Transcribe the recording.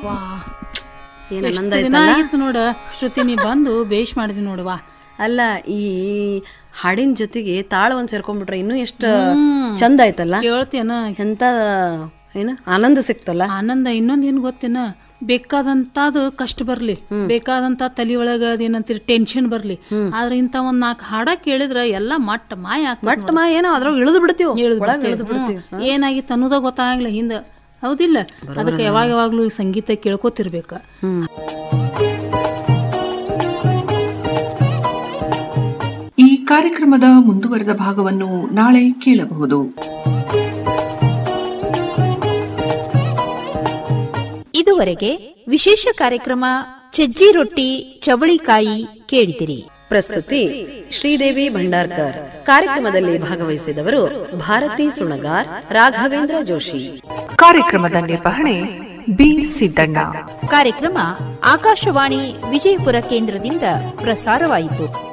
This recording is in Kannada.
ವಾ ಏನ್ ಎಷ್ಟ್ ಆನಂದ ದಿನ ಆಯ್ತಲ್ಲ ಆಗಿತ್ತು ನೋಡ ಶ್ರುತಿ ನೀ ಬಂದು ಬೇಷ್ ಮಾಡಿದಿ ನೋಡುವ ಅಲ್ಲ ಈ ಹಾಡಿನ ಜೊತೆಗೆ ತಾಳ ಒಂದ್ ಸೇರ್ಕೊಂಡ್ಬಿಟ್ರೆ ಇನ್ನೂ ಎಷ್ಟು ಚಂದ ಆಯ್ತಲ್ಲ ಕೇಳ್ತೇನ ಎಂತ ಏನ ಆನಂದ ಸಿಕ್ತಲ್ಲ ಆನಂದ ಇನ್ನೊಂದ್ ಏನ್ ಗೊತ್ತೇನ ಬೇಕಾದಂತಾದು ಕಷ್ಟ ಬರ್ಲಿ ಬೇಕಾದಂತ ತಲಿ ಒಳಗ ಅದೇನಂತೀರಿ ಟೆನ್ಷನ್ ಬರ್ಲಿ ಆದ್ರೆ ಇಂತ ಒಂದ್ ನಾಲ್ಕು ಹಾಡ ಕೇಳಿದ್ರ ಎಲ್ಲಾ ಮಟ್ಟ ಮಾಯ ಆಗ್ತದ ಮಟ್ಟ ಮಾ ಏನೋ ಅದ್ರೊಳಗೆ ಇಳಿದು ಬಿಡ್ತೀವಿ ಇಳ್ದ್ ಒಳಗೆ ಬಿಡ್ತೇವೆ. ಇಳಿದು ಬಿಡ್ತೀವಿ ಹ್ಮ್. ಏನಾಗಿತ್ತು ಅನ್ನೋದ ಗೊತ್ತಾಗ್ಲಿಲ್ಲ ಹಿಂದ ಹೌದಿಲ್ಲ ಅದಕ್ಕೆ ಯಾವಾಗ ಯಾವಾಗ್ಲೂ ಈ ಸಂಗೀತ ಕೇಳ್ಕೊತಿರ್ಬೇಕ ಈ ಕಾರ್ಯಕ್ರಮದ ಮುಂದುವರೆದ ಭಾಗವನ್ನು ನಾಳೆ ಕೇಳಬಹುದು ಇದುವರೆಗೆ ವಿಶೇಷ ಕಾರ್ಯಕ್ರಮ ಸಜ್ಜಿ ರೊಟ್ಟಿ ಚವಳಿಕಾಯಿ ಕೇಳಿದಿರಿ ಪ್ರಸ್ತುತಿ ಶ್ರೀದೇವಿ ಭಂಡಾರ್ಕರ್ ಕಾರ್ಯಕ್ರಮದಲ್ಲಿ ಭಾಗವಹಿಸಿದವರು ಭಾರತಿ ಸುಣಗಾರ್ ರಾಘವೇಂದ್ರ ಜೋಶಿ ಕಾರ್ಯಕ್ರಮದ ನಿರ್ವಹಣೆ ಬಿ ಸಿದ್ದಣ್ಣ ಕಾರ್ಯಕ್ರಮ ಆಕಾಶವಾಣಿ ವಿಜಯಪುರ ಕೇಂದ್ರದಿಂದ ಪ್ರಸಾರವಾಯಿತು